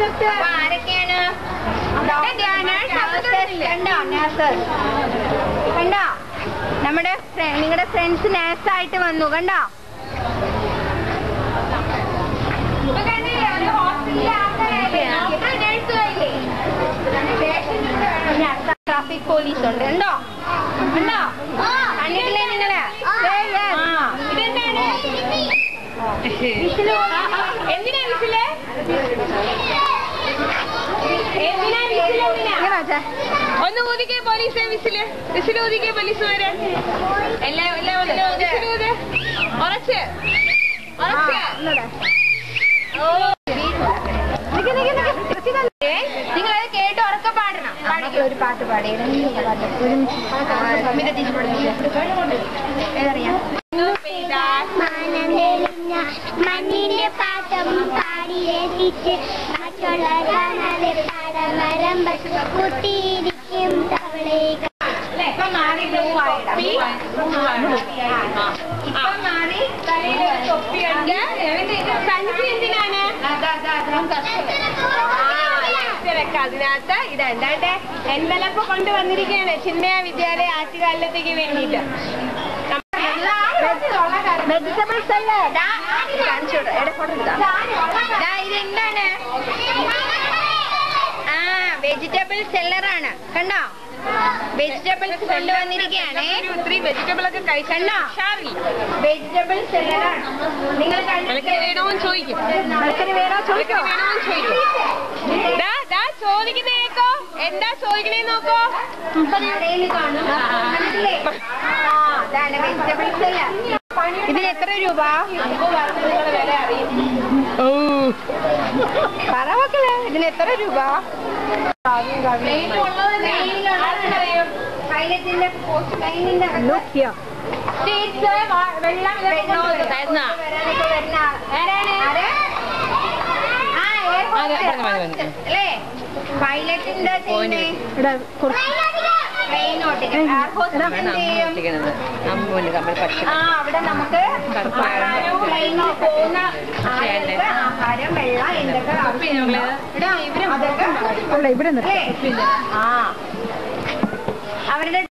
അപ്പൊ ആരൊക്കെയാണ് കണ്ടോ nurses? കണ്ടോ നമ്മുടെ നിങ്ങളുടെ ഫ്രണ്ട്സ് നേഴ്സായിട്ട് വന്നു കണ്ടോ ഇപ്പൊ കണ്ടില്ലേ ഒരു ഹോസ്പിറ്റലിലെ ആൾക്കാരല്ലേ ട്രാഫിക് പോലീസ് ഉണ്ട് ഉണ്ടോ ഉണ്ടോ കണ്ടിട്ടില്ലേ നിങ്ങള് Say yes. ഇതെന്താണ് വിസില് എന്തിനാ വിസില് എന്തിനാ വിസില് എന്തിനാ ഒന്ന് ഊതിക്കേ പോലീസ് വിസില് വിസില് ഊതിക്കേ പോലീസ് വരെ എല്ലാ എല്ലാ വിസില് ഊത് ഉറച്ച് ഉറച്ച് നിങ്ങളത് കേട്ട് ഉറക്കെ പാടണം പാടിക്കോ ഒരു പാട്ട് പാടി ഏതറിയാം മാനം തെളിഞ്ഞ മണ്ണിന്റെ പാട്ടം പാടി രസിച്ച് മറ്റുള്ള കാണാതെ പാടമരം കുത്തിയിരിക്കും തവളേകൾ ഇപ്പൊ മാറി ബ്ലൂ ആയിടാം ഇപ്പൊ മാറി തലയിൽ ഒരു തൊപ്പി ഉണ്ട് സഞ്ചി എന്തിനാണ് തിരക്ക് അതിനകത്ത് ഇതെന്താണ്ട് എൻവലപ്പ് കൊണ്ടുവന്നിരിക്കുകയാണ് ചിന്മയ വിദ്യാലയ ആറ്റുകാലത്തേക്ക് വേണ്ടിയിട്ട് വെജിറ്റബിൾസ് അല്ലേ കാണിച്ചോട്ടെ ഇതെന്താണ് ആ വെജിറ്റബിൾ സെല്ലറാണ് കണ്ടോ വെജിറ്റബിൾസ് കൊണ്ടുവന്നിരിക്കുകയാണേ ഒത്തിരി വെജിറ്റബിൾ ഒക്കെ കഴിക്കണ്ട കണ്ടോ? ഉഷാറില്ല വെജിറ്റബിൾ സെല്ലറാണ് നിങ്ങൾ നിനക്ക് വേണോന്ന് ചോദിക്കും മത്സരം വേണോ നിനക്ക് ചോദിക്കോ വേണോന്ന് ചോദിക്കും ദാ, ദാ ചോദിക്കുന്നേ കേക്കോ എന്താ ചോദിക്കണേ നോക്കോ കടയിൽ കാണും കണ്ടിട്ടില്ലേ? ആ, അതാണ് വെജിറ്റബിൾ സെല്ലർ ഇതിന് എത്ര രൂപ പറ മക്കളെ ഇതിന് എത്ര രൂപ പൈലറ്റിന്റെ പോസ്റ്റ് ലൈനിന്റെ സീറ്റ്സ് വെള്ളം വരാനൊക്കെ വരുന്ന ആരാണ് ആര്? ആ, air hostess. അല്ലേ പൈലറ്റിന്റെ ചെയ്യുന്നേ ട്രെയിൻ ഓട്ടിക്കും എയർ ഹോസ്റ്റസ് എന്ത് ചെയ്യും ആ അവിടെ നമുക്ക് പ്ലെയിനിൽ പോകുന്ന ആളുകൾക്ക് ആഹാരം വെള്ളം എന്തൊക്കെ ആവശ്യമുണ്ടോ അതൊക്കെ അല്ലേ? ആ അവരുടെ